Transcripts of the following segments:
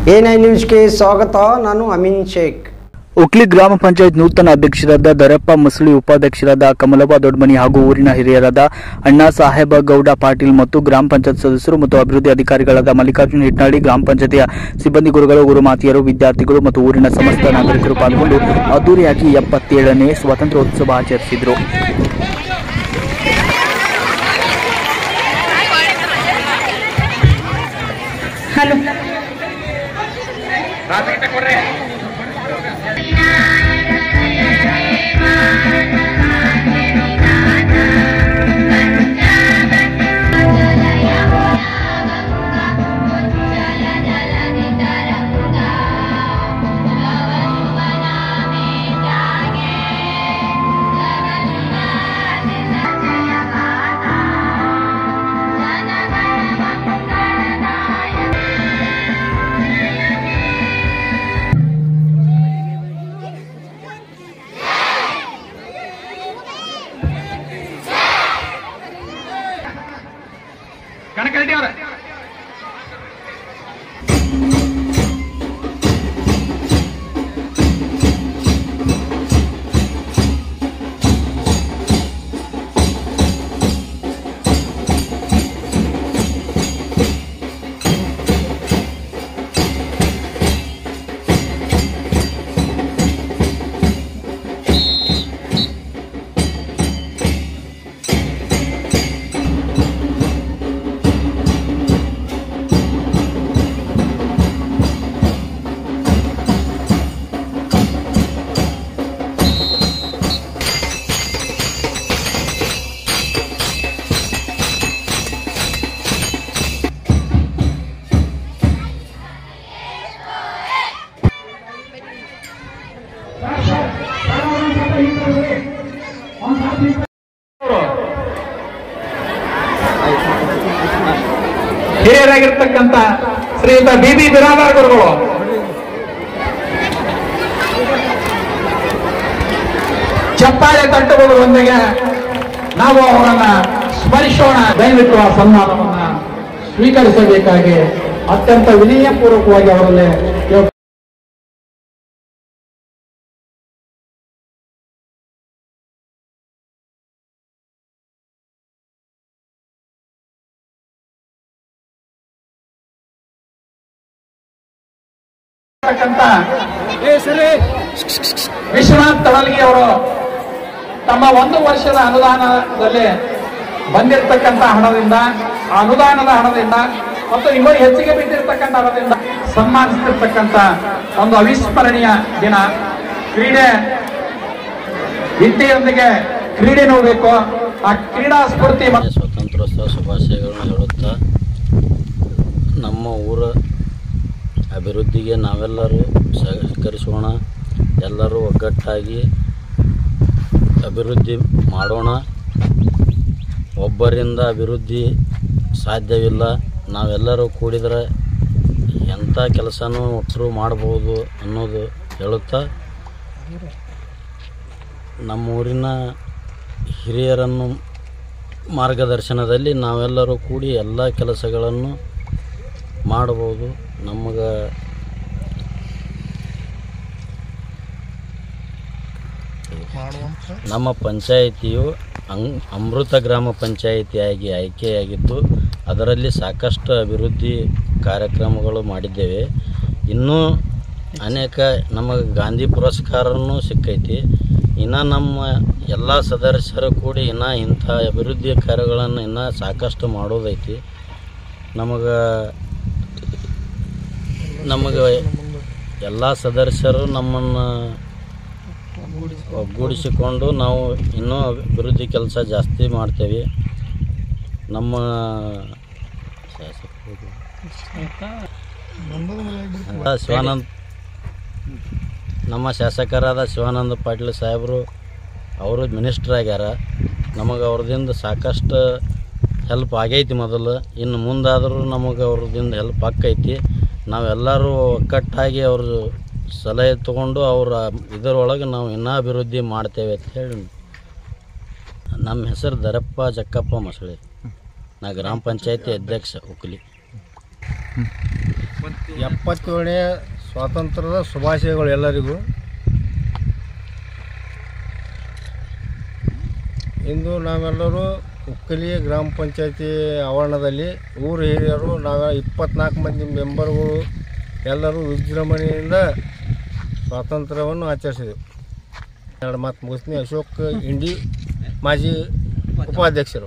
A nine ನ್ಯೂಸ್ಗೆ ಸ್ವಾಗತ ನಾನು ಅಮೀನ್ ಶೇಖ್ ಉಕ್ಲಿ ಗ್ರಾಮ ಪಂಚಾಯತ್ ನೂತನ ಅಧ್ಯಕ್ಷರಾದ ದರಪ್ಪ ಮುಸಳಿ ಉಪಾಧ್ಯಕ್ಷರಾದ ಕಮಲಬ ದೊಡ್ಮನಿ ಹಾಗೂ ಊರಿನ ಹಿರಿಯರಾದ ಅಣ್ಣಾ ಸಾಹೇಬ ಗೌಡ ಪಾಟೀಲ್ ಮತ್ತು ಗ್ರಾಮ ಪಂಚಾಯತ್ ಸದಸ್ಯರು ಮತ್ತು ಅಭಿವೃದ್ಧಿ ಅಧಿಕಾರಿಗಳಾದ ಮಲ್ಲಿಕಾರ್ಜುನ ಹಿಟ್ನಾಳಿ ಗ್ರಾಮ ಪಂಚಾಯತಿಯ ಸಿಬ್ಬಂದಿ ಗುರುಗಳು ಗುರುಮಾತಿಯರು ವಿದ್ಯಾರ್ಥಿಗಳು ಮತ್ತು ಊರಿನ ಸಮಸ್ತ ನಾಗರಿಕರು ಪಾಲ್ಗೊಂಡು ಅದ್ದೂರಿಯಾಗಿ ಎಪ್ಪತ್ತೇಳನೇ ಸ್ವಾತಂತ್ರ್ಯೋತ್ಸವ ಆಚರಿಸಿದರು ಕಣಕರೆಡ್ಡಿ ಅವರ ಹಿರಿಯರಾಗಿರ್ತಕ್ಕಂಥ ಶ್ರೀಯುತ ಬಿ ಬಿ ಬಿರಾದಾರ್ ಗುರುಗಳು ಚಪ್ಪಾಳೆ ತಟ್ಟುವುದರೊಂದಿಗೆ ನಾವು ಅವರನ್ನ ಸ್ಮರಿಸೋಣ ದಯವಿಟ್ಟು ಆ ಸನ್ಮಾನವನ್ನ ಸ್ವೀಕರಿಸಬೇಕಾಗಿ ಅತ್ಯಂತ ವಿನಯಪೂರ್ವಕವಾಗಿ ಅವರಲ್ಲಿ ಕೇಳ್ಕೊಳ್ತೀನಿ. ಇರ್ತಕ್ಕಂಥ ವಿಶ್ವನಾಥ್ ತಳಲ್ಗಿ ಅವರು ತಮ್ಮ ಒಂದು ವರ್ಷದ ಅನುದಾನದಲ್ಲಿ ಬಂದಿರತಕ್ಕಂಥ ಹಣದಿಂದ ಆ ಅನುದಾನದ ಹಣದಿಂದ ಮತ್ತು ಇವರು ಹೆಚ್ಚಿಗೆ ಬಿದ್ದಿರತಕ್ಕಂಥ ಹಣದಿಂದ ಸನ್ಮಾನಿಸ್ತಿರ್ತಕ್ಕಂಥ ಒಂದು ಅವಿಸ್ಮರಣೀಯ ದಿನ ಕ್ರೀಡೆ ವಿದ್ಯೆಯೊಂದಿಗೆ ಕ್ರೀಡೆನೂ ಬೇಕು ಆ ಕ್ರೀಡಾ ಸ್ಫೂರ್ತಿ ಮತ್ತು ಸ್ವಾತಂತ್ರ್ಯೋತ್ಸವ ಶುಭಾಶಯಗಳನ್ನ ಹೇಳುತ್ತಾ ನಮ್ಮ ಊರ ಅಭಿವೃದ್ಧಿಗೆ ನಾವೆಲ್ಲರೂ ಸಹಕರಿಸೋಣ ಎಲ್ಲರೂ ಒಗ್ಗಟ್ಟಾಗಿ ಅಭಿವೃದ್ಧಿ ಮಾಡೋಣ ಒಬ್ಬರಿಂದ ಅಭಿವೃದ್ಧಿ ಸಾಧ್ಯವಿಲ್ಲ ನಾವೆಲ್ಲರೂ ಕೂಡಿದರೆ ಎಂಥ ಕೆಲಸನೂ ಒಟ್ಟರು ಮಾಡ್ಬೋದು ಅನ್ನೋದು ಹೇಳುತ್ತಾ ನಮ್ಮ ಊರಿನ ಹಿರಿಯರನ್ನು ಮಾರ್ಗದರ್ಶನದಲ್ಲಿ ನಾವೆಲ್ಲರೂ ಕೂಡಿ ಎಲ್ಲ ಕೆಲಸಗಳನ್ನು ಮಾಡಬಹುದು ನಮಗೆ ನಮ್ಮ ಪಂಚಾಯಿತಿಯು ಅಂ- ಅಮೃತ ಗ್ರಾಮ ಪಂಚಾಯಿತಿಯಾಗಿ ಆಯ್ಕೆಯಾಗಿದ್ದು ಅದರಲ್ಲಿ ಸಾಕಷ್ಟು ಅಭಿವೃದ್ಧಿ ಕಾರ್ಯಕ್ರಮಗಳು ಮಾಡಿದ್ದೇವೆ ಇನ್ನೂ ಅನೇಕ ನಮಗೆ ಗಾಂಧಿ ಪುರಸ್ಕಾರನೂ ಸಿಕ್ಕೈತಿ ಇನ್ನು ನಮ್ಮ ಎಲ್ಲ ಸದಸ್ಯರು ಕೂಡಿ ಇನ್ನು ಇಂಥ ಅಭಿವೃದ್ಧಿ ಕಾರ್ಯಗಳನ್ನು ಇನ್ನೂ ಸಾಕಷ್ಟು ಮಾಡೋದೈತಿ ನಮಗೆ ನಮಗೆ ಎಲ್ಲ ಸದಸ್ಯರು ನಮ್ಮನ್ನು ಒಗ್ಗೂಡಿಸಿಕೊಂಡು ನಾವು ಇನ್ನೂ ಅಭಿವೃದ್ಧಿ ಕೆಲಸ ಜಾಸ್ತಿ ಮಾಡ್ತೇವೆ ನಮ್ಮ ಶಾಸಕರು ಶಿವಾನಂದ್ ನಮ್ಮ ಶಾಸಕರಾದ ಶಿವಾನಂದ ಪಾಟೀಲ್ ಸಾಹೇಬರು ಅವರು ಮಿನಿಸ್ಟ್ರ್ ಆಗ್ಯಾರ ನಮಗೆ ಅವ್ರದಿಂದ ಸಾಕಷ್ಟು ಹೆಲ್ಪ್ ಆಗೈತಿ ಮೊದಲು ಇನ್ನು ಮುಂದಾದರೂ ನಮಗೆ ಅವ್ರದಿಂದ ಹೆಲ್ಪ್ ಆಕ್ಕೈತಿ ನಾವೆಲ್ಲರೂ ಒಕ್ಕಟ್ಟಾಗಿ ಅವ್ರ ಸಲಹೆ ತಗೊಂಡು ಅವರ ಇದರೊಳಗೆ ನಾವು ಇನ್ನೂ ಅಭಿವೃದ್ಧಿ ಮಾಡ್ತೇವೆ ಅಂತ ಹೇಳಿ ನಮ್ಮ ಹೆಸರು ದರಪ್ಪ ಜಕ್ಕಪ್ಪ ಮಸಳಿ ನಾ ಗ್ರಾಮ ಪಂಚಾಯತಿ ಅಧ್ಯಕ್ಷ ಉಕ್ಲಿ ಎಪ್ಪತ್ತೇಳನೇ ಸ್ವಾತಂತ್ರ್ಯದ ಶುಭಾಶಯಗಳು ಎಲ್ಲರಿಗೂ ಇಂದು ನಾವೆಲ್ಲರೂ ಉಕ್ಕಲಿ ಗ್ರಾಮ ಪಂಚಾಯತಿ ಆವರಣದಲ್ಲಿ ಊರು ಹಿರಿಯರು ನಾವು ಇಪ್ಪತ್ನಾಲ್ಕು ಮಂದಿ ಮೆಂಬರ್ಗಳು ಎಲ್ಲರೂ ವಿಜೃಂಭಣೆಯಿಂದ ಸ್ವಾತಂತ್ರ್ಯವನ್ನು ಆಚರಿಸಿದೆವು ಎರಡು ಮಾತು ಮುಗಿಸ್ತೀನಿ ಅಶೋಕ್ ಇಂಡಿ ಮಾಜಿ ಉಪಾಧ್ಯಕ್ಷರು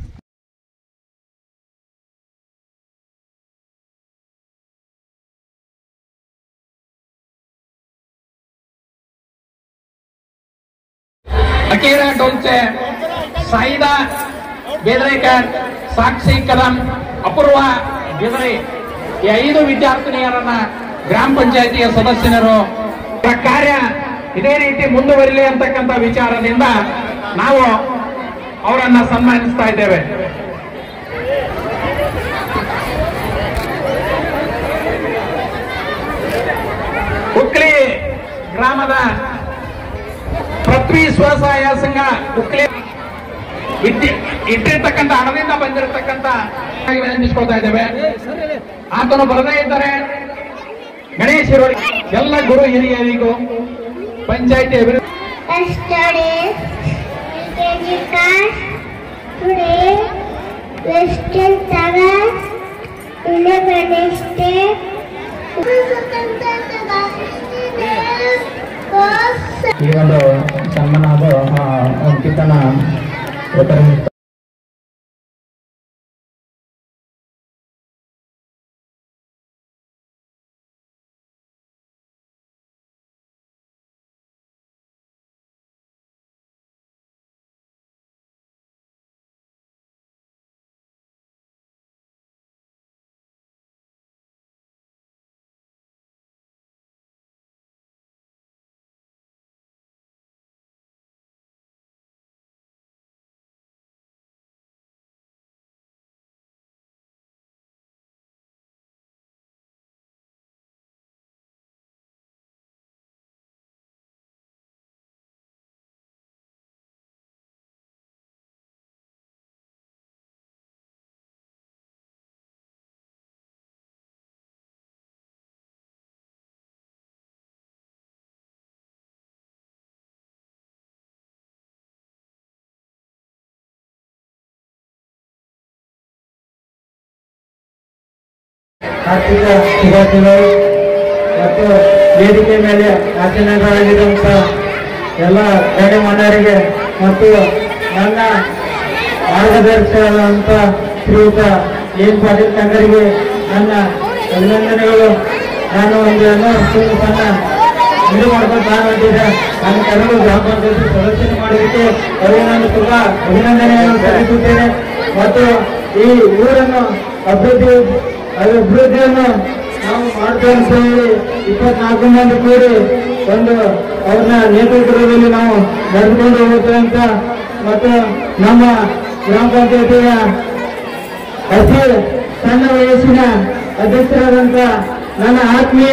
अकेरा डोलचे साईदा ಬೇದರೇಕರ್ ಸಾಕ್ಷಿ ಕದಂ ಅಪೂರ್ವ ಬೇದರೆ ಈ ಐದು ವಿದ್ಯಾರ್ಥಿನಿಯರನ್ನ ಗ್ರಾಮ ಪಂಚಾಯತಿಯ ಸದಸ್ಯರು ಇವರ ಕಾರ್ಯ ಇದೇ ರೀತಿ ಮುಂದುವರಿಲಿ ಅಂತಕ್ಕಂಥ ವಿಚಾರದಿಂದ ನಾವು ಅವರನ್ನ ಸನ್ಮಾನಿಸ್ತಾ ಇದ್ದೇವೆ ಹುಕ್ಲಿ ಗ್ರಾಮದ ಪೃಥ್ವಿ ಸ್ವಸಹಾಯ ಸಂಘ ಹುಕ್ಲಿ ಇಟ್ಟಿ ಇಟ್ಟಿರ್ತಕ್ಕಂಥ ಹಣದಿಂದ ಬಂದಿರತಕ್ಕಂಥ ವಿನಂತಿಸ್ಕೊಳ್ತಾ ಇದ್ದೇವೆ ಆತನು ಬರದೇ ಇದ್ದಾರೆ ಗಣೇಶ್ ಇರೋಳಿ ಎಲ್ಲ ಗುರು ಹಿರಿಯರಿಗೂ ಪಂಚಾಯತಿ ಅಭಿವೃದ್ಧಿ Yesterday, we class. Today, Western Saga, Independence Day. ಈ ಒಂದು ಸನ್ಮಾನ ಅದು ಅಂಕಿತನ ಆರ್ಥಿಕ ವಿದ್ಯಾರ್ಥಿಗಳು ಮತ್ತು ವೇದಿಕೆ ಮೇಲೆ ಆಚರಣೆಗಳಾಗಿರುವಂಥ ಎಲ್ಲ ಗಣ್ಯಮಾನ್ಯರಿಗೆ ಮತ್ತು ನನ್ನ ಮಾರ್ಗದರ್ಶಕರಾದಂಥ ಶ್ರೀಯುತ ಎನ್ ಪಾಟೀಲ್ ತಂಗರಿಗೆ ನನ್ನ ಅಭಿನಂದನೆಗಳು ನಾನು ಒಂದು ಏನೋ ಸುಳ್ಳು ಸಣ್ಣ ಇದು ಮಾಡ್ಕೊಂಡು ನಾನು ಹೊಂಟಿದ್ದೆ ನಾನು ಕೆಲವು ಗ್ರಾಮ ಪಂಚಾಯತಿ ಸದಸ್ಯರು ಮಾಡೋದಕ್ಕೆ ಅವರಿಗೆ ನಾನು ತುಂಬಾ ಅಭಿನಂದನೆಯನ್ನು ಸಲ್ಲಿಸುತ್ತೇನೆ ಮತ್ತು ಈ ಊರನ್ನು ಅಭಿವೃದ್ಧಿ ಅಭಿವೃದ್ಧಿಯನ್ನು ನಾವು ಮಾಡ್ತೇವೆ ಅಂತ ಹೇಳಿ ಇಪ್ಪತ್ನಾಲ್ಕು ಮಂದಿ ಕೂಡಿ ಒಂದು ಅವ್ರನ್ನ ನೇತೃತ್ವದಲ್ಲಿ ನಾವು ನಡೆದುಕೊಂಡು ಹೋಗ್ತೇವೆ ಅಂತ ಮತ್ತು ನಮ್ಮ ಗ್ರಾಮ ಪಂಚಾಯತಿಯ ಅತಿ ಸಣ್ಣ ವಯಸ್ಸಿನ ಅಧ್ಯಕ್ಷರಾದಂಥ ನನ್ನ ಆತ್ಮೀಯ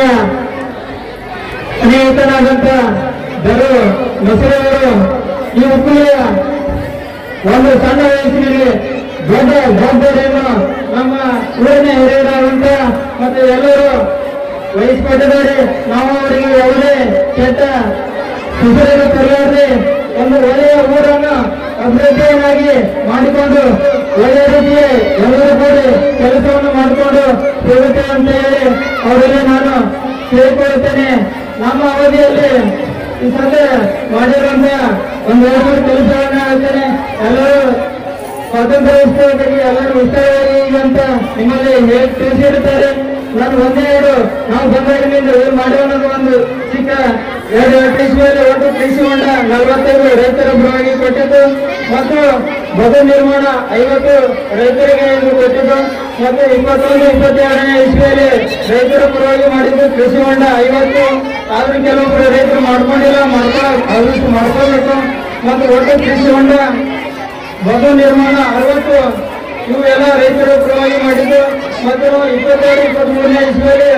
ಸ್ನೇಹಿತನಾದಂಥ ದರು ಮೊಸಳೆಯವರು ಈ ಉಪ್ಪುಲಿಯ ಒಂದು ಸಣ್ಣ ವಯಸ್ಸಿನಲ್ಲಿ ದೊಡ್ಡ ಜವಾಬ್ದಾರಿಯನ್ನು ನಮ್ಮ ಊರಿನ ಹಿರಿಯರಾದಂಥ ಮತ್ತು ಎಲ್ಲರೂ ವಹಿಸಿಕೊಂಡಿದ್ದಾರೆ ನಾವು ಅವರಿಗೆ ಯಾವುದೇ ಕೆಟ್ಟ ಹೆಸರನ್ನು ತರಲಾರದೆ ಒಂದು ಒಳ್ಳೆಯ ಊರನ್ನು ಅಭಿವೃದ್ಧಿಯನ್ನಾಗಿ ಮಾಡಿಕೊಂಡು ಒಳ್ಳೆಯ ರೀತಿಯ ಎಲ್ಲರೂ ಕೂಡಿ ಕೆಲಸವನ್ನು ಮಾಡಿಕೊಂಡು ಹೋಗುತ್ತೇವೆ ಅಂತ ಹೇಳಿ ಅವರಿಗೆ ನಾನು ಕೇಳಿಕೊಳ್ಳುತ್ತೇನೆ ನಮ್ಮ ಅವಧಿಯಲ್ಲಿ ಈ ಸದ್ಯ ಮಾಡಿರುವಂತ ಒಂದು ಎರಡು ಮೂರು ಕೆಲಸಗಳನ್ನ ಹೇಳ್ತೇನೆ ಎಲ್ಲರೂ ಸ್ವಾತಂತ್ರ್ಯ ಉತ್ಸವದಲ್ಲಿ ಎಲ್ಲರೂ ಉತ್ಸಾಹವಾಗಿ ಈಗ ಅಂತ ನಿಮ್ಮಲ್ಲಿ ಹೇಳಿ ತಿಳಿಸಿರುತ್ತಾರೆ ನಾನು ಒಂದೇ ಎರಡು ನಾವು ಬಂದಾಗಿನಿಂದ ಏನು ಮಾಡಿ ಅನ್ನೋದು ಒಂದು ಚಿಕ್ಕ ಎರಡು ಕೃಷಿ ಮೇಲೆ ಒಟ್ಟು ಕೃಷಿ ಹೊಂಡ ನಲವತ್ತೈದು ರೈತರ ಪರವಾಗಿ ಕೊಟ್ಟಿದ್ದು ಮತ್ತು ಬದು ನಿರ್ಮಾಣ ಐವತ್ತು ರೈತರಿಗೆ ಇದು ಕೊಟ್ಟಿದ್ದು ಮತ್ತು ಇಪ್ಪತ್ತೊಂದು ಇಪ್ಪತ್ತೆರಡನೇ ಇಸ್ವಿಯಲ್ಲಿ ರೈತರ ಪರವಾಗಿ ಮಾಡಿದ್ದು ಕೃಷಿ ಹೊಂಡ ಐವತ್ತು ಆದ್ರೂ ಕೆಲವೊಬ್ಬರು ರೈತರು ಮಾಡ್ಕೊಂಡಿಲ್ಲ ಮಾಡ್ಕೊ ಅದಷ್ಟು ಮಾಡ್ಕೋಬೇಕು ಮತ್ತು ಒಟ್ಟು ಕೃಷಿ ಹೊಂಡ ಬದು ನಿರ್ಮಾಣ ಅರವತ್ತು ಇವು ಎಲ್ಲ ರೈತರ ಪರವಾಗಿ ಮಾಡಿದ್ದು ಮತ್ತು ಇಪ್ಪತ್ತೆರಡು ಇಪ್ಪತ್ಮೂರನೇ ಇಸ್ವಿಯಲ್ಲಿ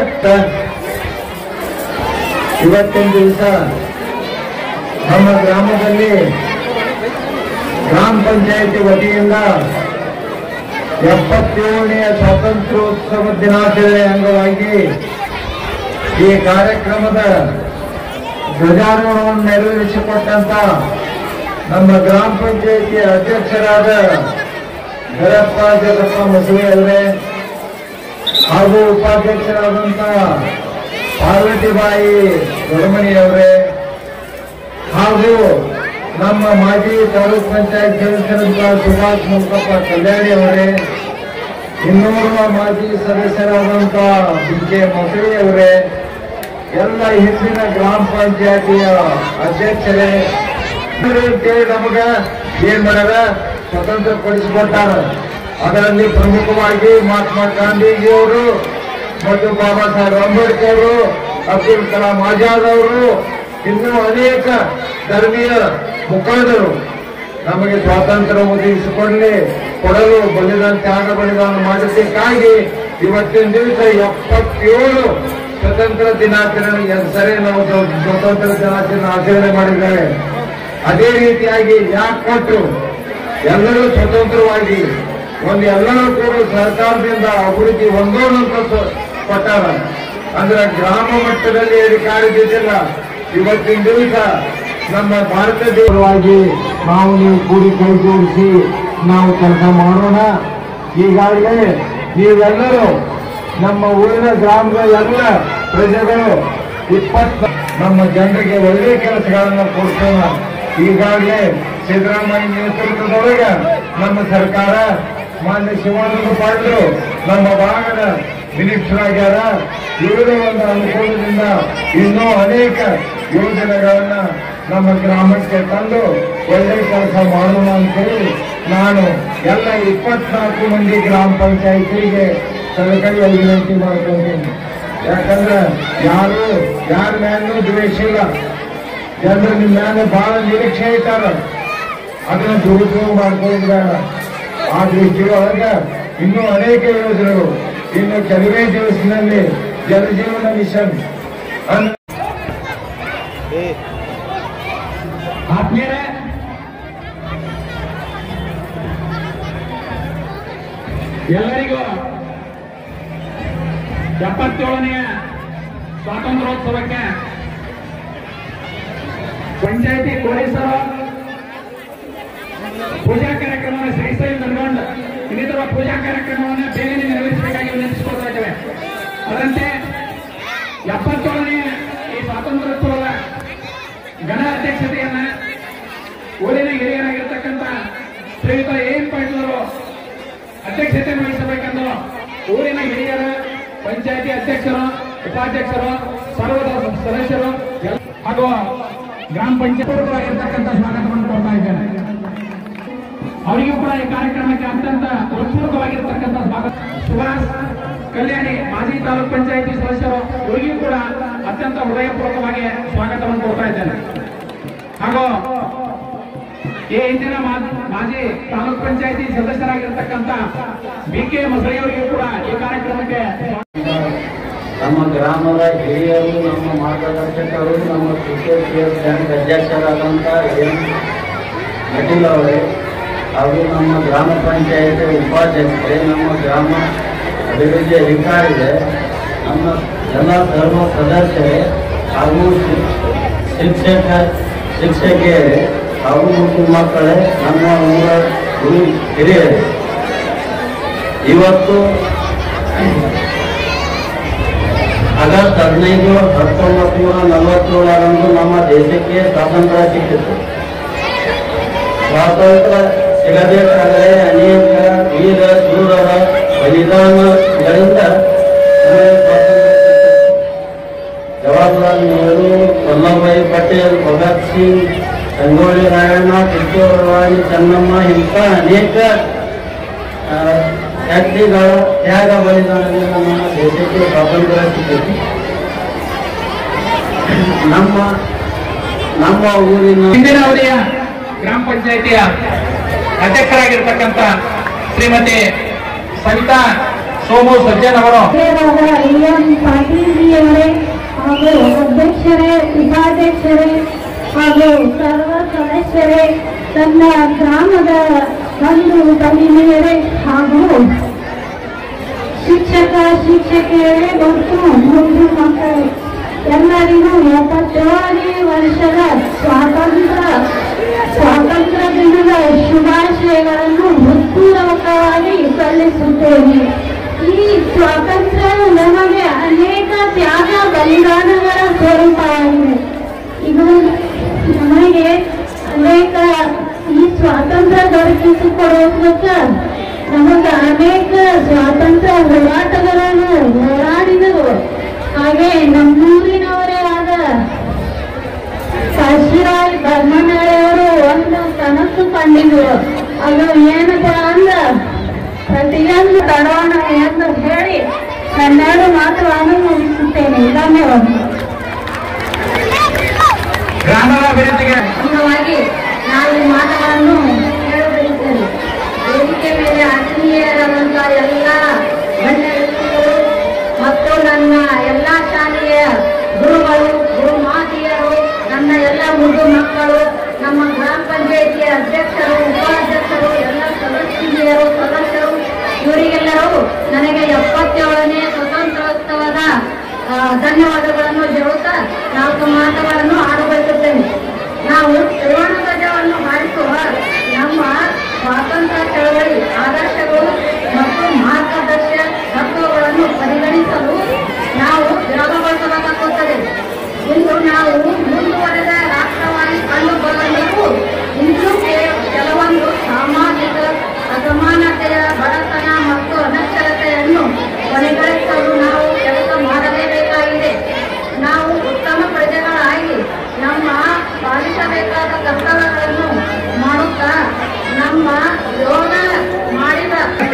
ಇವತ್ತಿನ ದಿವಸ ನಮ್ಮ ಗ್ರಾಮದಲ್ಲಿ ಗ್ರಾಮ ಪಂಚಾಯತಿ ವತಿಯಿಂದ ಎಪ್ಪತ್ತೇಳನೆಯ ಸ್ವಾತಂತ್ರ್ಯೋತ್ಸವ ದಿನಾಚರಣೆ ಅಂಗವಾಗಿ ಈ ಕಾರ್ಯಕ್ರಮದ ಧ್ವಜಾರೋಹಣವನ್ನು ನೆರವೇರಿಸಿಕೊಟ್ಟಂತ ನಮ್ಮ ಗ್ರಾಮ ಪಂಚಾಯಿತಿ ಅಧ್ಯಕ್ಷರಾದ ಗರಪ್ಪ ಜಗಪ್ಪ ಮಸೂರಿ ಅವರೇ ಹಾಗೂ ಉಪಾಧ್ಯಕ್ಷರಾದಂತ ಪಾರ್ವತಿಬಾಯಿ ದೊಡಮಣಿ ಅವರೇ ಹಾಗೂ ನಮ್ಮ ಮಾಜಿ ತಾಲೂಕ್ ಪಂಚಾಯತ್ ಸದಸ್ಯರಂತ ಸುಭಾಷ್ ಮುಲ್ಕಪ್ಪ ಕಲ್ಯಾಣಿ ಅವರೇ ಇನ್ನೋರ್ವ ಮಾಜಿ ಸದಸ್ಯರಾದಂತ ಬಿ ಕೆ ಮಸೂರಿ ಅವರೇ ಎಲ್ಲ ಹಿಂದಿನ ಗ್ರಾಮ ಪಂಚಾಯತಿಯ ಅಧ್ಯಕ್ಷರೇ ಅಂತೇಳಿ ನಮಗ ಏನ್ ಮಾಡ್ಯಾರ ಸ್ವತಂತ್ರ ಪಡಿಸಿಕೊಟ್ಟಾರ ಅದರಲ್ಲಿ ಪ್ರಮುಖವಾಗಿ ಮಹಾತ್ಮ ಗಾಂಧೀಜಿಯವರು ಮತ್ತು ಬಾಬಾ ಸಾಹೇಬ್ ಅಂಬೇಡ್ಕರ್ ಅವರು ಅಬ್ದುಲ್ ಕಲಾಂ ಆಜಾದ್ ಅವರು ಇನ್ನೂ ಅನೇಕ ಧರ್ಮೀಯ ಮುಖಂಡರು ನಮಗೆ ಸ್ವಾತಂತ್ರ್ಯ ಒದಗಿಸಿಕೊಳ್ಳಲಿ ಕೊಡಲು ಬಲಿದಾನ ತ್ಯಾಗ ಬಲಿದಾನ ಮಾಡಿದ್ದಕ್ಕಾಗಿ ಇವತ್ತಿನ ದಿವಸ ಎಪ್ಪತ್ತೇಳು ಸ್ವತಂತ್ರ ದಿನಾಚರಣೆ ಸರಿ ನಾವು ಸ್ವ- ಸ್ವತಂತ್ರ ದಿನಾಚರಣೆ ಆಚರಣೆ ಮಾಡಿದ್ದಾರೆ ಅದೇ ರೀತಿಯಾಗಿ ಯಾಕೆ ಕೊಟ್ಟರು ಎಲ್ಲರೂ ಸ್ವತಂತ್ರವಾಗಿ ಒಂದು ಎಲ್ಲರೂ ಕೂಡ ಸರ್ಕಾರದಿಂದ ಅಭಿವೃದ್ಧಿ ಹೊಂದೋಣಂತ ಸ್ವ- ಕೊಟ್ಟಾರ ಅಂದ್ರೆ ಗ್ರಾಮ ಮಟ್ಟದಲ್ಲಿ ಅಧಿಕಾರಿದ್ದಿಲ್ಲ ಇವತ್ತಿನ ದಿವಸ ನಮ್ಮ ಭಾರತ ದೇಶವಾಗಿ ನಾವು ನೀವು ಕೂಡಿ ಕೈ ಜೋಡಿಸಿ ನಾವು ಕೆಲಸ ಮಾಡೋಣ ಈಗಾಗಲೇ ನೀವೆಲ್ಲರೂ ನಮ್ಮ ಊರಿನ ಗ್ರಾಮದ ಎಲ್ಲ ಪ್ರಜೆಗಳು ಇಪ್ಪತ್ತ ನಮ್ಮ ಜನರಿಗೆ ಒಳ್ಳೆಯ ಕೆಲಸಗಳನ್ನು ಕೊಡ್ಸೋಣ ಈಗಾಗಲೇ ಸಿದ್ದರಾಮಯ್ಯ ನೇತೃತ್ವದೊಳಗೆ ನಮ್ಮ ಸರ್ಕಾರ ಮಾನ್ಯ ಶಿವಾನಂದ ಪಾಟೀಲ್ ನಮ್ಮ ಭಾಗದ ಮಿನಿಸ್ಟರ್ ಆಗ್ಯಾರ ಇವರ ಒಂದು ಅನುಕೂಲದಿಂದ ಇನ್ನೂ ಅನೇಕ ಯೋಜನೆಗಳನ್ನ ನಮ್ಮ ಗ್ರಾಮಕ್ಕೆ ತಂದು ಒಳ್ಳೆ ಕೆಲಸ ಮಾಡೋಣ ಅಂತೇಳಿ ನಾನು ಎಲ್ಲ ಇಪ್ಪತ್ನಾಲ್ಕು ಮಂದಿ ಗ್ರಾಮ ಪಂಚಾಯಿತಿಗೆ ಕಳಕಳಿಯಾಗಿ ವಿನಂತಿ ಮಾಡ್ಕೊಂತೀನಿ ಯಾಕಂದ್ರೆ ಯಾರು ಯಾರ ಮ್ಯಾಲೂ ದ್ವೇಷ ಇಲ್ಲ ಜನರು ನಿಮ್ಮ ಮ್ಯಾಲೆ ಬಹಳ ನಿರೀಕ್ಷೆ ಇಟ್ಟಾರ ಅದನ್ನ ದುರುಪಯೋಗ ಮಾಡ್ಕೊಳ್ಳೋದು ಬೇಡ ಆ ದೃಷ್ಟಿಯೊಳಗ ಇನ್ನೂ ಅನೇಕ ಯೋಜನೆಗಳು ಇನ್ನು ಕೆಲವೇ ದಿವಸದಲ್ಲಿ ಜಲಜೀವನ ಮಿಷನ್ ಅನ್ನ ಆತ್ಮೀಯರೇ ಎಲ್ಲರಿಗೂ ಎಪ್ಪತ್ತೇಳನೆಯ ಸ್ವಾತಂತ್ರ್ಯೋತ್ಸವಕ್ಕೆ ಪಂಚಾಯತಿ ಪೊಲೀಸರು ಪೂಜಾ ಕಾರ್ಯಕ್ರಮವನ್ನು ಸಹಿಸಲು ನಡೆದುಕೊಂಡು ಇನ್ನಿತರ ಪೂಜಾ ಕಾರ್ಯಕ್ರಮವನ್ನು ಬೇಗನೆ ನೆರವೇರಿಸಬೇಕಾಗಿ ವಿನಂತಿಸಿಕೊಳ್ತಾ ಇದ್ದೇವೆ ಅದರಂತೆ ಎಪ್ಪತ್ತೇಳನೆಯ ಈ ಸ್ವಾತಂತ್ರ್ಯೋತ್ಸವದ ಘನ ಅಧ್ಯಕ್ಷತೆಯನ್ನ ಊರಿನ ಹಿರಿಯರಾಗಿರ್ತಕ್ಕಂಥ ಶ್ರೀಯುತ ಎನ್ ಪಾಟೀಲ್ ಅವರು ಅಧ್ಯಕ್ಷತೆ ವಹಿಸಬೇಕೆಂದು ಊರಿನ ಹಿರಿಯರ ಪಂಚಾಯತಿ ಅಧ್ಯಕ್ಷರು ಉಪಾಧ್ಯಕ್ಷರು ಸರ್ವದ ಸದಸ್ಯರು ಎಲ್ಲ- ಹಾಗೂ ಗ್ರಾಮ ಪಂಚಾಯತ್ ಪೂರ್ವಕವಾಗಿರ್ತಕ್ಕಂಥ ಸ್ವಾಗತವನ್ನು ಕೊಡ್ತಾ ಇದ್ದೇನೆ ಅವರಿಗೂ ಕೂಡ ಈ ಕಾರ್ಯಕ್ರಮಕ್ಕೆ ಅತ್ಯಂತ ಹೃತ್ಪೂರ್ವಕವಾಗಿರ್ತಕ್ಕಂಥ ಸ್ವಾಗತ ಸುಭಾಷ್ ಕಲ್ಯಾಣಿ ಮಾಜಿ ತಾಲೂಕ್ ಪಂಚಾಯತಿ ಸದಸ್ಯರು ಇವರಿಗೂ ಕೂಡ ಅತ್ಯಂತ ಹೃದಯಪೂರ್ವಕವಾಗಿ ಸ್ವಾಗತವನ್ನು ಕೊಡ್ತಾ ಇದ್ದೇನೆ ಹಾಗೂ ಈ ಹಿಂದಿನ ಮಾ- ಮಾಜಿ ತಾಲೂಕ್ ಪಂಚಾಯತಿ ಸದಸ್ಯರಾಗಿರ್ತಕ್ಕಂಥ ಬಿ ಕೆ ಮಸಳಿಯವರಿಗೂ ಕೂಡ ಈ ಕಾರ್ಯಕ್ರಮಕ್ಕೆ ನಮ್ಮ ಗ್ರಾಮದ ಹಿರಿಯರು ನಮ್ಮ ಮಾರ್ಗದರ್ಶಕರು ನಮ್ಮ ಕ್ರಿಕೆಟ್ ಪ್ಲೇಯರ್ ಬ್ಯಾಂಕ್ ಅಧ್ಯಕ್ಷರಾದಂಥ ಎನ್ ಪಾಟೀಲ್ ಅವರೇ ಹಾಗೂ ನಮ್ಮ ಗ್ರಾಮ ಪಂಚಾಯತ್ ಉಪಾಧ್ಯಕ್ಷರೇ ನಮ್ಮ ಗ್ರಾಮ ಅಭಿವೃದ್ಧಿ ಅಧಿಕಾರಿಗಳೇ ನಮ್ಮ ಎಲ್ಲ ಧರ್ಮ ಸದಸ್ಯರೇ ಹಾಗೂ ಶಿ- ಶಿಕ್ಷಕ ಶಿಕ್ಷಕಿಯರೇ ಹಾಗೂ ಮತ್ತು ಮಕ್ಕಳೇ ನಮ್ಮ ಊರ ಗುರು ಹಿರಿಯರೇ ಇವತ್ತು ಆಗಸ್ಟ್ ಹದಿನೈದು ಹತ್ತೊಂಬತ್ತು ನೂರ ನಲವತ್ತೇಳರಂದು ನಮ್ಮ ದೇಶಕ್ಕೆ ಸ್ವಾತಂತ್ರ್ಯ ಸಿಕ್ಕಿತು ಸ್ವಾತಂತ್ರ್ಯ ಸಿಗಬೇಕಾದರೆ ಅನೇಕ ವೀರ ಶೂರರ ಬಲಿದಾನಗಳಿಂದ ನಮಗೆ ಸ್ವಾತಂತ್ರ್ಯ ಸಿಕ್ಕಿತು. ಜವಾಹರ್ಲಾಲ್ ನೆಹರು ವಲ್ಲಭಭಾಯಿ ಪಟೇಲ್ ಭಗತ್ ಸಿಂಗ್ ಸಂಗೊಳ್ಳಿ ರಾಯಣ್ಣ ಕಿತ್ತೂರು ರಾಣಿ ಚೆನ್ನಮ್ಮ ಇಂಥ ಅನೇಕ ಆ, ವ್ಯಕ್ತಿಗಳ ತ್ಯಾಗ ಬಲಿದಾನದಿಂದ ನಮ್ಮ ದೇಶಕ್ಕೆ ಸ್ವಾತಂತ್ರ್ಯ ಸಿಕ್ಕಿತು ನಮ್ಮ ನಮ್ಮ ಊರಿನ ಹಿಂದಿನ ಅವಧಿಯ ಗ್ರಾಮ ಪಂಚಾಯಿತಿಯ ಅಧ್ಯಕ್ಷರಾಗಿರ್ತಕ್ಕಂಥ ಶ್ರೀಮತಿ ಸವಿತಾ ಸೋಮು ಸಜ್ಜನ್ ಅವರು ಎಂ ಪಾಟೀಲ್ಜಿಯವರೇ ಹಾಗೂ ಅಧ್ಯಕ್ಷರೇ ಉಪಾಧ್ಯಕ್ಷರೇ ಹಾಗೂ ಸರ್ವ ಸದಸ್ಯರೇ ತನ್ನ ಗ್ರಾಮದ ಬಂಧು ಭಗಿನಿಯರೇ ಹಾಗೂ ಶಿಕ್ಷಕ ಶಿಕ್ಷಕಿಯರೇ ಮತ್ತು ಮುದ್ದು ಮಕ್ಕಳೇ ಎಲ್ಲರಿಗೂ ಎಪ್ಪತ್ತೇಳನೇ ವರ್ಷದ ಸ್ವಾತಂತ್ರ್ಯ ಸ್ವಾತಂತ್ರ್ಯ ದಿನದ ಶುಭಾಶಯಗಳನ್ನು ಹೃತ್ಪೂರ್ವಕವಾಗಿ ಸಲ್ಲಿಸುತ್ತೇನೆ ಈ ಸ್ವಾತಂತ್ರ್ಯವು ನಮಗೆ ಅನೇಕ ತ್ಯಾಗ ಬಲಿದಾನಗಳ ಸ್ವರೂಪವಾಗಿದೆ ಇದು ನಮಗೆ ಅನೇಕ ಈ ಸ್ವಾತಂತ್ರ್ಯ ದೊರಕಿಸಿಕೊಡುವುದಕ್ಕೆ ನಮಗೆ ಅನೇಕ ಸ್ವಾತಂತ್ರ್ಯ ಹೋರಾಟಗಳನ್ನು ಹೋರಾಡಿದರು ಹಾಗೆ ನಮ್ಮೂರಿನವರೇ ಆದ ಕಾಶಿರಾಯ್ ಬರ್ಮನವರು ಒಂದು ಕನಸು ಕಂಡಿದ್ರು ಅದು ಏನಪ್ಪ ಅಂದ್ರ ಪ್ರತಿಯೊಂದು ತಡೋಣ ಎಂದು ಹೇಳಿ ನನ್ನೆರಡು ಮಾತುಗಳನ್ನು ಮುಗಿಸುತ್ತೇನೆ ಧನ್ಯವಾದಗಳು ಗ್ರಾಮದ ಅಭಿವೃದ್ಧಿಗೆ ಅಂಗವಾಗಿ ನಾಲ್ಕು ಮಾತುಗಳನ್ನು ಹೇಳಬಯಸುತ್ತೇನೆ ವೇದಿಕೆ ಮೇಲೆ ಆತ್ಮೀಯರಾದಂತಹ ಎಲ್ಲ ಗಣ್ಯ ವ್ಯಕ್ತಿಗಳು ಮತ್ತು ನನ್ನ ಎಲ್ಲ ಶಾಲೆಯ ಗುರುಗಳು ಗುರು ಮಾತೆಯರು ನನ್ನ ಎಲ್ಲ ಮುದ್ದು ಮಕ್ಕಳು ನಮ್ಮ ಗ್ರಾಮ ಪಂಚಾಯಿತಿಯ ಅಧ್ಯಕ್ಷರು ಉಪಾಧ್ಯಕ್ಷರು ಎಲ್ಲ ಸದಸ್ಯರು ಸದಸ್ಯರು ಇವರಿಗೆಲ್ಲರೂ ನನಗೆ ಎಪ್ಪತ್ತೇಳನೇ ಸ್ವತಂತ್ರೋತ್ಸವದ ಆ, ಧನ್ಯವಾದಗಳನ್ನು ಹೇಳುತ್ತಾ ನಾಲ್ಕು ಮಾತುಗಳನ್ನು ಆಡಬಯಸುತ್ತೇನೆ ನಾವು ತ್ರಿವರ್ಣ ಧ್ವಜವನ್ನು ಹಾರಿಸುವ ನಮ್ಮ ಸ್ವಾತಂತ್ರ್ಯ ಚಳವಳಿ ಆದರ್ಶಗಳು ಮತ್ತು ಮಾರ್ಗದರ್ಶ ತತ್ವಗಳನ್ನು ಪರಿಗಣಿಸಲು ನಾವು ವಿರೋಧಗೊಳಿಸಬೇಕಾಗುತ್ತದೆ ಇಂದು ನಾವು ಮುಂದುವರೆದ ರಾಷ್ಟ್ರವಾಗಿ ಕಂಡು ಬರಲು ಇನ್ನೂ ಕೆ- ಕೆಲವೊಂದು ಸಾಮಾಜಿಕ ಅಸಮಾನತೆಯ ಬಡತನ ಮತ್ತು ಅನಕ್ಷರತೆಯನ್ನು ಕೊನೆಗಳಿಸಲು ನಾವು ಕೆಲಸ ಮಾಡಲೇಬೇಕಾಗಿದೆ ನಾವು ಉತ್ತಮ ಪ್ರಜೆಗಳಾಗಿ ನಮ್ಮ ಪಾಲಿಸಬೇಕಾದ ಕರ್ತವ್ಯಗಳನ್ನು ಮಾಡುತ್ತಾ ನಮ್ಮ ಯೋಗ ಮಾಡಿದ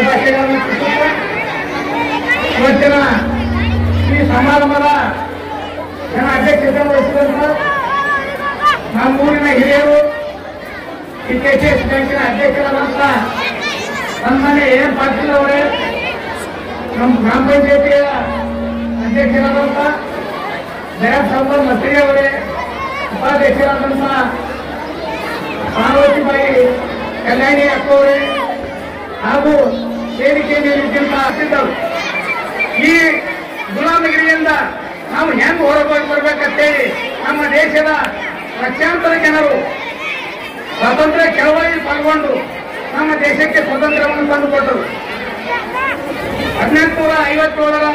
ಇವತ್ತಿನ ಈ ಸಮಾರಂಭದ ನನ್ನ ಅಧ್ಯಕ್ಷತೆ ವಹಿಸಿದಂತ ನಮ್ಮೂರಿನ ಹಿರಿಯರು ಈ ಕೆ ಸಿ ಎಸ್ ಬ್ಯಾಂಕಿನ ಅಧ್ಯಕ್ಷರಾದಂತ ಸನ್ಮಾನ್ಯ ಎ ಎನ್ ಪಾಟೀಲ್ ಅವರೇ ನಮ್ಮ ಗ್ರಾಮ ಪಂಚಾಯತಿಯ ಅಧ್ಯಕ್ಷರಾದಂತ ದಯಾಳ್ ಸಾಂಬಾರ್ ಮಸ್ರಿ ಅವರೇ ಉಪಾಧ್ಯಕ್ಷರಾದಂತ ಪಾರ್ವತಿಬಾಯಿ ಕಲ್ಯಾಣಿ ಅಕ್ಕವರೇ ಹಾಗೂ ವೇದಿಕೆ ಮೇಲಿದ್ದಂತ ಹಸಿದವರು ಈ ಗುಲಾಮಗಿರಿಯಿಂದ ನಾವು ಹೆಂಗ್ ಹೊರಗೋಗಿ ಬರ್ಬೇಕಂತೇಳಿ ನಮ್ಮ ದೇಶದ ಲಕ್ಷಾಂತರ ಜನರು ಸ್ವಾತಂತ್ರ್ಯ ಚಳವಳಿಯಲ್ಲಿ ಪಾಲ್ಗೊಂಡು ನಮ್ಮ ದೇಶಕ್ಕೆ ಸ್ವಾತಂತ್ರ್ಯವನ್ನು ತಂದುಕೊಟ್ಟರು ಹದಿನೆಂಟುನೂರ ಐವತ್ತೇಳರ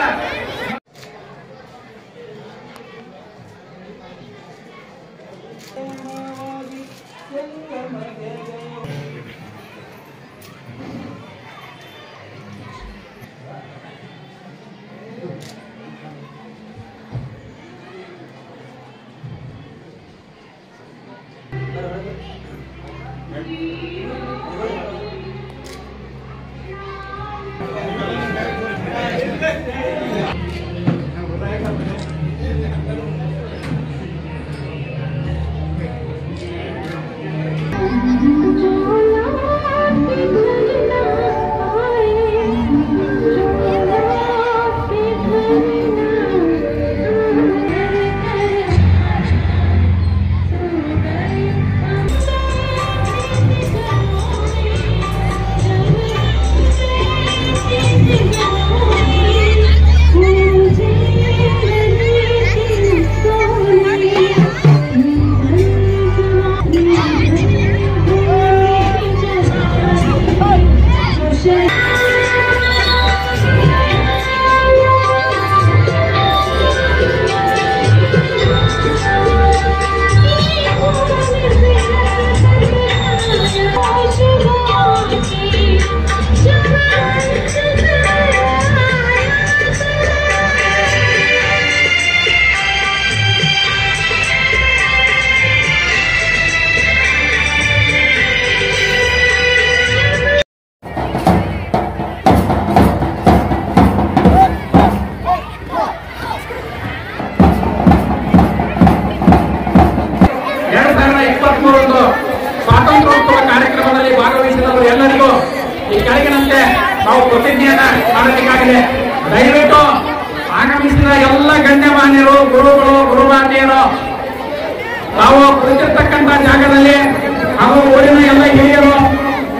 ಎರಡು ಸಾವಿರದ ಇಪ್ಪತ್ಮೂರರಂದು ಸ್ವಾತಂತ್ರ್ಯೋತ್ಸವ ಕಾರ್ಯಕ್ರಮದಲ್ಲಿ ಭಾಗವಹಿಸಿದವರು ಎಲ್ಲರಿಗೂ ಈ ಕೆಳಗಿನಂತೆ ನಾವು ಪ್ರತಿಜ್ಞೆಯನ್ನ ಮಾಡಬೇಕಾಗಿದೆ ದಯವಿಟ್ಟು ಆಗಮಿಸಿದ ಎಲ್ಲ ಗಣ್ಯಮಾನ್ಯರು ಗುರುಗಳು ಗುರುಮಾತೆಯರು ತಾವು ಕುಳಿತಿರ್ತಕ್ಕಂಥ ಜಾಗದಲ್ಲಿ ಹಾಗೂ ಊರಿನ ಎಲ್ಲ ಹಿರಿಯರು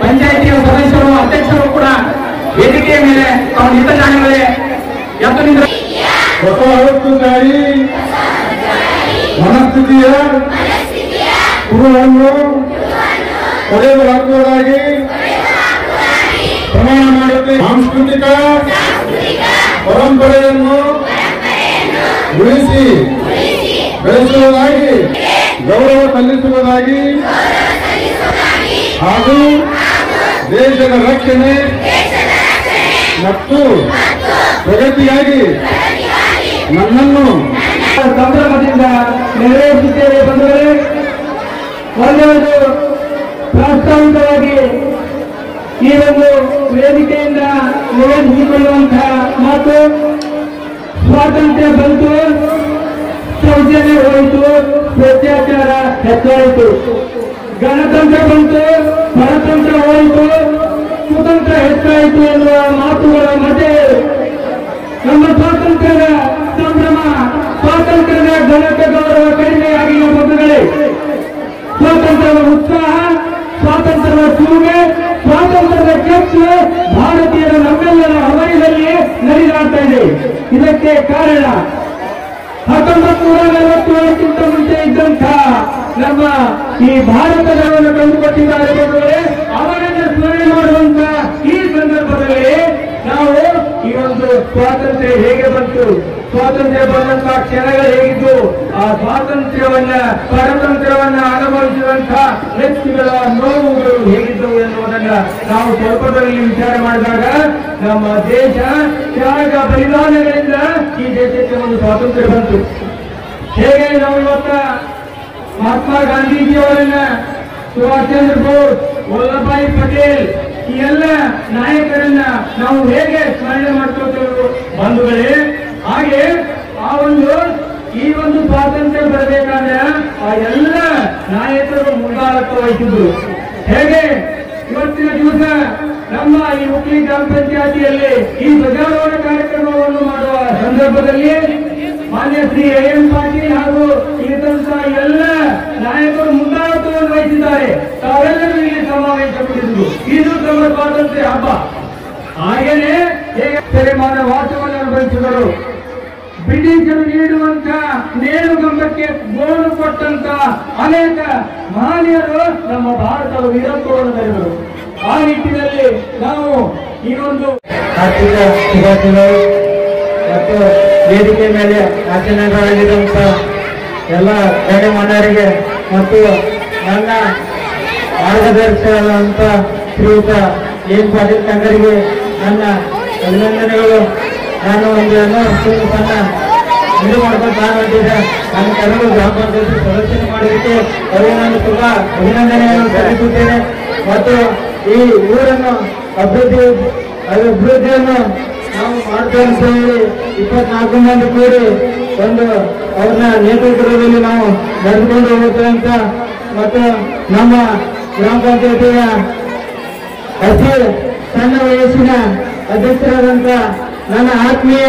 ಪಂಚಾಯತಿಯ ಸದಸ್ಯರು ಅಧ್ಯಕ್ಷರು ಕೂಡ ವೇದಿಕೆಯ ಮೇಲೆ ತಾವು ನಿಂತ ಜಾಗಗಳೇ ಎದ್ದು ನಿಂತ ಹೊಸ ಆಲೋಚನೆಯಾಗಿ ಮನಸ್ಥಿತಿಯ ಕುರುವನ್ನು ತೊಡೆದು ಹಾಕುವುದಾಗಿ ಪ್ರಮಾಣ ಮಾಡುತ್ತೆ ಸಾಂಸ್ಕೃತಿಕ ಪರಂಪರೆಯನ್ನು ಉಳಿಸಿ ಬೆಳೆಸುವುದಾಗಿ ಗೌರವ ಸಲ್ಲಿಸುವುದಾಗಿ ಹಾಗೂ ದೇಶದ ರಕ್ಷಣೆ ಮತ್ತು ಪ್ರಗತಿಯಾಗಿ ನನ್ನನ್ನು ಸಂಭ್ರಮದಿಂದ ನೆರವೇರಿಸುತ್ತೇವೆ ಬಂದರೆ ಒಂದೊಂದು ಪ್ರಾಸ್ತಾವಿಕವಾಗಿ ಈ ಒಂದು ವೇದಿಕೆಯಿಂದ ನಿವೇದಿಸಿಕೊಳ್ಳುವಂತಹ ಮಾತು ಸ್ವಾತಂತ್ರ್ಯ ಬಂತು ಸೌಜನ್ಯ ಹೋಯಿತು ಭ್ರಷ್ಟಾಚಾರ ಹೆಚ್ಚಾಯಿತು ಗಣತಂತ್ರ ಬಂತು ಪರತಂತ್ರ ಹೋಯಿತು ಕುತಂತ್ರ ಹೆಚ್ಚಾಯಿತು ಎನ್ನುವ ಮಾತುಗಳ ಮಧ್ಯೆ ನಮ್ಮ ಸ್ವಾತಂತ್ರ್ಯದ ಸಂಭ್ರಮ ಸ್ವಾತಂತ್ರ್ಯದ ಘನತೆ ಗೌರವ ಕಡಿಮೆಯಾಗಿರುವ ಬಂಧುಗಳೇ ಸ್ವಾತಂತ್ರ್ಯದ ಉತ್ಸಾಹ ಸ್ವಾತಂತ್ರ್ಯದ ಚೂಮೆ ಸ್ವಾತಂತ್ರ್ಯದ ಕೆತ್ತು ಭಾರತೀಯರ ನಮ್ಮೆಲ್ಲರ ಹೃದಯದಲ್ಲಿ ನಲಿದಾಡ್ತಾ ಇದೆ ಇದಕ್ಕೆ ಕಾರಣ ಹತ್ತೊಂಬತ್ತು ನೂರ ನಲವತ್ತೇಳಕ್ಕಿಂತ ಮುಂಚೆ ಇದ್ದಂಥ ನಮ್ಮ ಈ ಭಾರತದವನ್ನು ಕಂಡುಕೊಟ್ಟಿದ್ದಾರೆ ಬಂಧುಗಳೇ ಅವರನ್ನು ಸ್ಮರಣೆ ಮಾಡುವಂತ ಈ ಸಂದರ್ಭದಲ್ಲಿ ನಾವು ಈ ಒಂದು ಸ್ವಾತಂತ್ರ್ಯ ಹೇಗೆ ಬಂತು ಸ್ವಾತಂತ್ರ್ಯ ಬಂದಂತ ಕ್ಷಣಗಳು ಹೇಗಿದ್ದು ಆ ಸ್ವಾತಂತ್ರ್ಯವನ್ನ ಪರತಂತ್ರವನ್ನ ಅನುಭವಿಸಿದಂತ ವ್ಯಕ್ತಿಗಳ ನೋವುಗಳು ಹೇಗಿದ್ದವು ಎನ್ನುವುದನ್ನ ನಾವು ಸ್ವಲ್ಪದಲ್ಲಿ ವಿಚಾರ ಮಾಡಿದಾಗ ನಮ್ಮ ದೇಶ ತ್ಯಾಗ ಬಲಿದಾನಗಳಿಂದ ಈ ದೇಶಕ್ಕೆ ಒಂದು ಸ್ವಾತಂತ್ರ್ಯ ಬಂತು ಹೇಗೆ ನಾವು ಇವತ್ತ ಮಹಾತ್ಮ ಗಾಂಧೀಜಿಯವರನ್ನ ಸುಭಾಷ್ ಚಂದ್ರ ಬೋಸ್ ವಲ್ಲಭಾಯಿ ಪಟೇಲ್ ಈ ಎಲ್ಲ ನಾಯಕರನ್ನ ನಾವು ಹೇಗೆ ಸ್ಮರಣೆ ಮಾಡ್ಕೊಳ್ತೇವೆ ಬಂಧುಗಳೇ ಹಾಗೆ ಆ ಒಂದು ಈ ಒಂದು ಸ್ವಾತಂತ್ರ್ಯ ಬರಬೇಕಾದ್ರೆ ಆ ಎಲ್ಲ ನಾಯಕರು ಮುಂದಾಳತ್ವ ವಹಿಸಿದ್ರು ಹೇಗೆ ಇವತ್ತಿನ ದಿವಸ ನಮ್ಮ ಈ ಹುಬ್ಳಿ ಗ್ರಾಮ ಪಂಚಾಯತಿಯಲ್ಲಿ ಈ ಧ್ವಜಾರೋಹಣ ಕಾರ್ಯಕ್ರಮವನ್ನು ಮಾಡುವ ಸಂದರ್ಭದಲ್ಲಿ ಮಾನ್ಯ ಶ್ರೀ ಎ ಎಂ ಪಾಟೀಲ್ ಹಾಗೂ ಇಲ್ಲಿದ್ದಂತ ಎಲ್ಲ ನಾಯಕರು ಮುಂದಾಳತ್ವವನ್ನು ವಹಿಸಿದ್ದಾರೆ ತಾವೆಲ್ಲರೂ ಇಲ್ಲಿ ಸಮಾವೇಶಗೊಂಡಿದ್ದು ಇದು ನಮ್ಮ ಸ್ವಾತಂತ್ರ್ಯ ಹಬ್ಬ ಹಾಗೇನೆ ಹೇಗೆ ಸರಿಮಾನ ವಾಸವನ್ನು ಅನುಭವಿಸಿದರು ಬ್ರಿಟಿಷರು ನೀಡುವಂತ ನೇಣುಗಂಬಕ್ಕೆ ಗೋಳು ಕೊಟ್ಟಂತ ಅನೇಕ ಮಹನೀಯರು ನಮ್ಮ ಭಾರತದ ವೀರತ್ವವನ್ನು ಮೆರೆದರು ಆ ನಿಟ್ಟಿನಲ್ಲಿ ನಾವು ಈ ಒಂದು ಆರ್ಥಿಕ ಶುಭಾಶಯಗಳು ಮತ್ತು ವೇದಿಕೆ ಮೇಲೆ ಆಚರಣೆಗಳಾಗಿರುವಂತ ಎಲ್ಲ ಗಣ್ಯಮಾನ್ಯರಿಗೆ ಮತ್ತು ನನ್ನ ಮಾರ್ಗದರ್ಶಕರಾದಂಥ ಶ್ರೀಯುತ ಎನ್ ಪಾಟೀಲ್ ತಂಗರಿಗೆ ನನ್ನ ಅಭಿನಂದನೆಗಳು ನಾನು ಒಂದು ಏನೋ ಸುಳ್ಳು ಸಣ್ಣ ಇದು ಮಾಡ್ಕೊಂಡು ನಾನು ಹೊಂಟಿದ್ದೆ ನನ್ನ ಕನ್ನಡ ಗ್ರಾಮ ಪಂಚಾಯತ್ ಸದಸ್ಯನ ಮಾಡೋದಕ್ಕೆ ಅವರಿಗೆ ನಾನು ತುಂಬಾ ಅಭಿನಂದನೆಗಳನ್ನು ಸಲ್ಲಿಸುತ್ತೇನೆ ಮತ್ತು ಈ ಊರನ್ನು ಅಭಿವೃದ್ಧಿ ಅಭಿವೃದ್ಧಿಯನ್ನು ನಾವು ಮಾಡ್ತೇವೆ ಅಂತ ಹೇಳಿ ಇಪ್ಪತ್ನಾಲ್ಕು ಮಂದಿ ಕೂಡಿ ಒಂದು ಅವ್ರನ್ನ ನೇತೃತ್ವದಲ್ಲಿ ನಾವು ನಡೆದುಕೊಂಡು ಹೋಗ್ತೇವೆ ಅಂತ ಮತ್ತು ನಮ್ಮ ಗ್ರಾಮ ಪಂಚಾಯತಿಯ ಅತಿ ಸಣ್ಣ ವಯಸ್ಸಿನ ಅಧ್ಯಕ್ಷರಾದಂಥ ನನ್ನ ಆತ್ಮೀಯ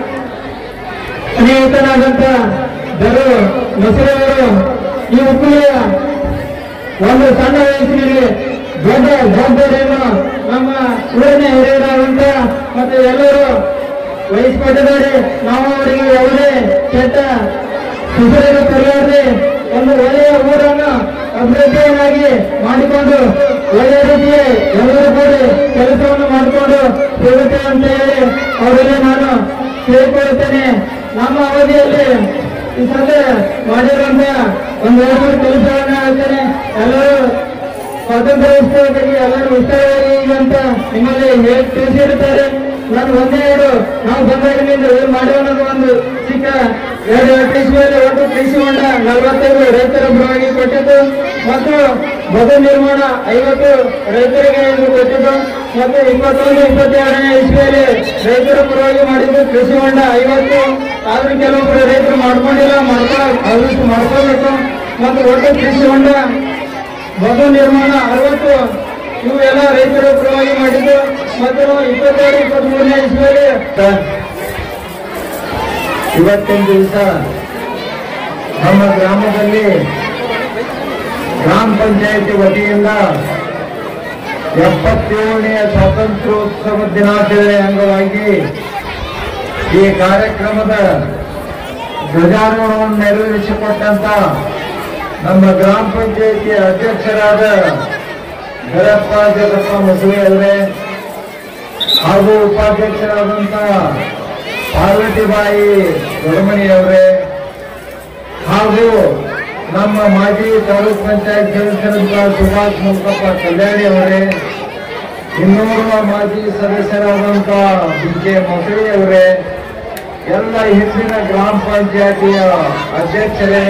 ಸ್ನೇಹಿತನಾದಂಥ ದರು ಮೊಸರವರು ಈ ಉಪ್ಪುಲಿಯ ಒಂದು ಸಣ್ಣ ವಯಸ್ಸಿನಲ್ಲಿ ದೊಡ್ಡ ಜವಾಬ್ದಾರಿಯನ್ನು ನಮ್ಮ ಊರಿನ ಹಿರಿಯರಾದಂತ ಮತ್ತೆ ಎಲ್ಲರೂ ವಹಿಸಿಕೊಂಡಿದ್ದಾರೆ ನಾವು ಅವರಿಗೆ ಯಾವುದೇ ಕೆಟ್ಟ ಹೆಸರನ್ನು ತರಲಾರದೆ ಒಂದು ಒಳ್ಳೆಯ ಊರನ್ನು ಅಭಿವೃದ್ಧಿಯನ್ನಾಗಿ ಮಾಡಿಕೊಂಡು ಒಳ್ಳೆಯ ರೀತಿಯ ಎಲ್ಲರೂ ಕೂಡಿ ಕೆಲಸವನ್ನು ಮಾಡಿಕೊಂಡು ಹೋಗುತ್ತೇವೆ ಅಂತ ಹೇಳಿ ಅವರಿಗೆ ನಾನು ಕೇಳಿಕೊಳ್ಳುತ್ತೇನೆ ನಮ್ಮ ಅವಧಿಯಲ್ಲಿ ಈ ಸದ್ಯ ಮಾಡಿರುವಂತ ಒಂದು ಎರಡು ಮೂರು ಕೆಲಸಗಳನ್ನ ಹೇಳ್ತೇನೆ ಎಲ್ಲರೂ ಸ್ವಾತಂತ್ರ್ಯ ಉತ್ಸವದಲ್ಲಿ ಎಲ್ಲರೂ ಉತ್ಸಾಹವಾಗಿ ಈಗ ಅಂತ ನಿಮ್ಮಲ್ಲಿ ಹೇಳಿ ತಿಳಿಸಿರುತ್ತಾರೆ ನಾನು ಒಂದೇ ಎರಡು ನಾವು ಬಂದಾಗಿನಿಂದ ಏನು ಮಾಡಿವ ಅನ್ನೋದು ಒಂದು ಚಿಕ್ಕ ಎರಡು ಕೃಷಿಯಲ್ಲಿ ಒಟ್ಟು ಕೃಷಿ ಹೊಂಡ ನಲವತ್ತೈದು ರೈತರ ಪರವಾಗಿ ಕೊಟ್ಟಿದ್ದು ಮತ್ತು ಬದು ನಿರ್ಮಾಣ ಐವತ್ತು ರೈತರಿಗೆ ಇದು ಕೊಟ್ಟಿದ್ದು ಮತ್ತು ಇಪ್ಪತ್ತೊಂದು ಇಪ್ಪತ್ತೆರಡನೇ ಇಸ್ವಿಯಲ್ಲಿ ರೈತರ ಪರವಾಗಿ ಮಾಡಿದ್ದು ಕೃಷಿ ಹೊಂಡ ಐವತ್ತು ಆದ್ರೂ ಕೆಲವೊಬ್ಬರು ರೈತರು ಮಾಡ್ಕೊಂಡಿಲ್ಲ ಮಾಡ್ಕೊ ಅಭಿವೃದ್ಧಿ ಮಾಡ್ಕೋಬೇಕು ಮತ್ತು ಒಟ್ಟು ಕೃಷಿ ಹೊಂಡ ಬದು ನಿರ್ಮಾಣ ಅರವತ್ತು ಇವು ಎಲ್ಲ ರೈತರ ಪರವಾಗಿ ಮಾಡಿದ್ದು ಮತ್ತು ಇಪ್ಪತ್ತೆರಡು ಇಪ್ಪತ್ಮೂರನೇ ಇಸ್ವಿಯಲ್ಲಿ ಇವತ್ತಿನ ದಿವಸ ನಮ್ಮ ಗ್ರಾಮದಲ್ಲಿ ಗ್ರಾಮ ಪಂಚಾಯತಿ ವತಿಯಿಂದ ಎಪ್ಪತ್ತೇಳನೆಯ ಸ್ವಾತಂತ್ರ್ಯೋತ್ಸವ ದಿನಾಚರಣೆ ಅಂಗವಾಗಿ ಈ ಕಾರ್ಯಕ್ರಮದ ಧ್ವಜಾರೋಹಣವನ್ನು ನೆರವೇರಿಸಿಕೊಟ್ಟಂತ ನಮ್ಮ ಗ್ರಾಮ ಪಂಚಾಯಿತಿ ಅಧ್ಯಕ್ಷರಾದ ಗರಪ್ಪ ಜಗಪ್ಪ ಮಸೂರಿ ಅವರೇ ಹಾಗೂ ಉಪಾಧ್ಯಕ್ಷರಾದಂತ ಪಾರ್ವತಿಬಾಯಿ ದೊಡಮಣಿ ಅವರೇ ಹಾಗೂ ನಮ್ಮ ಮಾಜಿ ತಾಲೂಕ್ ಪಂಚಾಯತ್ ಸದಸ್ಯರಾದ ಸುಭಾಷ್ ಮುಲ್ಕಪ್ಪ ಕಲ್ಯಾಣಿ ಅವರೇ ಇನ್ನೋರ್ವ ಮಾಜಿ ಸದಸ್ಯರಾದಂತ ಬಿ ಕೆ ಮೊಸಳಿ ಅವರೇ ಎಲ್ಲ ಹಿಂದಿನ ಗ್ರಾಮ ಪಂಚಾಯತಿಯ ಅಧ್ಯಕ್ಷರೇ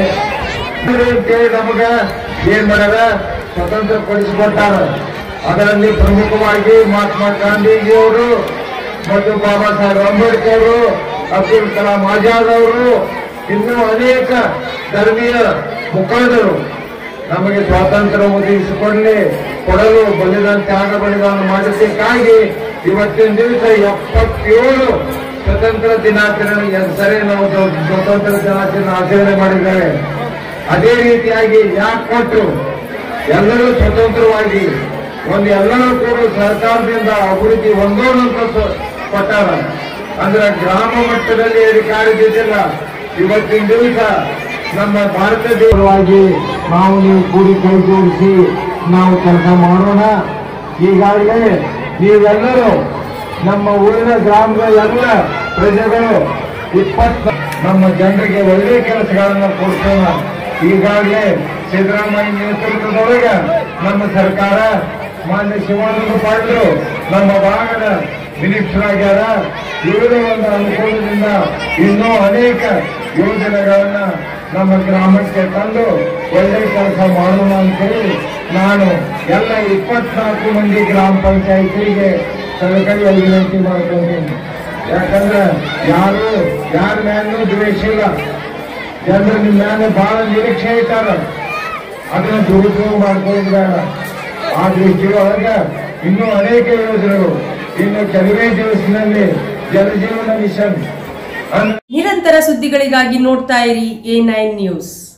ಅಂತೇಳಿ ನಮಗ ಏನ್ ಮಾಡ್ಯಾರ ಸ್ವತಂತ್ರ ಪಡಿಸಿಕೊಟ್ಟಾರ ಅದರಲ್ಲಿ ಪ್ರಮುಖವಾಗಿ ಮಹಾತ್ಮ ಗಾಂಧೀಜಿಯವರು ಮತ್ತು ಬಾಬಾ ಸಾಹೇಬ್ ಅಂಬೇಡ್ಕರ್ ಅವರು ಅಬ್ದುಲ್ ಕಲಾಂ ಆಜಾದ್ ಅವರು ಇನ್ನೂ ಅನೇಕ ಧರ್ಮೀಯ ಮುಖಂಡರು ನಮಗೆ ಸ್ವಾತಂತ್ರ್ಯ ಒದಗಿಸಿಕೊಳ್ಳಿ ಕೊಡಲು ಬಲಿದಾನ ತ್ಯಾಗ ಬಲಿದಾನ ಮಾಡಿದ್ದಕ್ಕಾಗಿ ಇವತ್ತಿನ ದಿವಸ ಎಪ್ಪತ್ತೇಳು ಸ್ವತಂತ್ರ ದಿನಾಚರಣೆ ಸರಿ ನಾವು ಸ್ವತಂತ್ರ ದಿನಾಚರಣೆ ಆಚರಣೆ ಮಾಡಿದ್ದಾರೆ ಅದೇ ರೀತಿಯಾಗಿ ಯಾಕೆ ಕೊಟ್ಟರು ಎಲ್ಲರೂ ಸ್ವತಂತ್ರವಾಗಿ ಒಂದು ಎಲ್ಲರೂ ಕೂಡ ಸರ್ಕಾರದಿಂದ ಅಭಿವೃದ್ಧಿ ಒಂದೋನಂತ ಕೊಟ್ಟಾರ ಅಂದ್ರೆ ಗ್ರಾಮ ಮಟ್ಟದಲ್ಲಿ ಅಧಿಕಾರಿದ್ದಿಲ್ಲ ಇವತ್ತಿನ ದಿವಸ ನಮ್ಮ ಭಾರತ ದೇಶವಾಗಿ ನಾವು ನೀವು ಕೂಡಿ ಕೈ ಜೋಡಿಸಿ ನಾವು ಕೆಲಸ ಮಾಡೋಣ ಈಗಾಗಲೇ ನೀವೆಲ್ಲರೂ ನಮ್ಮ ಊರಿನ ಗ್ರಾಮದ ಎಲ್ಲ ಪ್ರಜೆಗಳು ಇಪ್ಪತ್ತ ನಮ್ಮ ಜನರಿಗೆ ಒಳ್ಳೆಯ ಕೆಲಸಗಳನ್ನು ಕೊಡ್ಸೋಣ ಈಗಾಗಲೇ ಸಿದ್ದರಾಮಯ್ಯ ನೇತೃತ್ವದೊಳಗೆ ನಮ್ಮ ಸರ್ಕಾರ ಮಾನ್ಯ ಶಿವಾನಂದ ಪಾಟೀಲ್ ನಮ್ಮ ಭಾಗದ ಮಿನಿಸ್ಟರ್ ಆಗ್ಯಾರ ಇವರ ಒಂದು ಅನುಕೂಲದಿಂದ ಇನ್ನೂ ಅನೇಕ ಯೋಜನೆಗಳನ್ನ ನಮ್ಮ ಗ್ರಾಮಕ್ಕೆ ತಂದು ಒಳ್ಳೆ ಕೆಲಸ ಮಾಡೋಣ ಅಂತೇಳಿ ನಾನು ಎಲ್ಲ ಇಪ್ಪತ್ನಾಲ್ಕು ಮಂದಿ ಗ್ರಾಮ ಪಂಚಾಯಿತಿಗೆ ಕಳಕಳಿಯಲ್ಲಿ ವಿನಂತಿ ಮಾಡ್ಕೊಂತೀನಿ ಯಾಕಂದ್ರೆ ಯಾರು ಯಾರ ಮ್ಯಾಲೂ ದ್ವೇಷ ಇಲ್ಲ ಜನರು ನಿಮ್ಮ ಮ್ಯಾಲೆ ಬಹಳ ನಿರೀಕ್ಷೆ ಇಟ್ಟಾರ ಅದನ್ನ ದುರುಪಯೋಗ ಮಾಡ್ಕೊಳ್ಳೋದು ಬೇಡ ಆ ದೃಷ್ಟಿಯೊಳಗೆ ಇನ್ನೂ ಅನೇಕ ಯೋಜನೆಗಳು ಇನ್ನು ಕೆಲವೇ ದಿವಸದಲ್ಲಿ ಜಲಜೀವನ ಮಿಷನ್ ಅನ್ನ ನಿರಂತರ ಸುದ್ದಿಗಳಿಗಾಗಿ ನೋಡ್ತಾ ಇರಿ ಎ ನೈನ್ ನ್ಯೂಸ್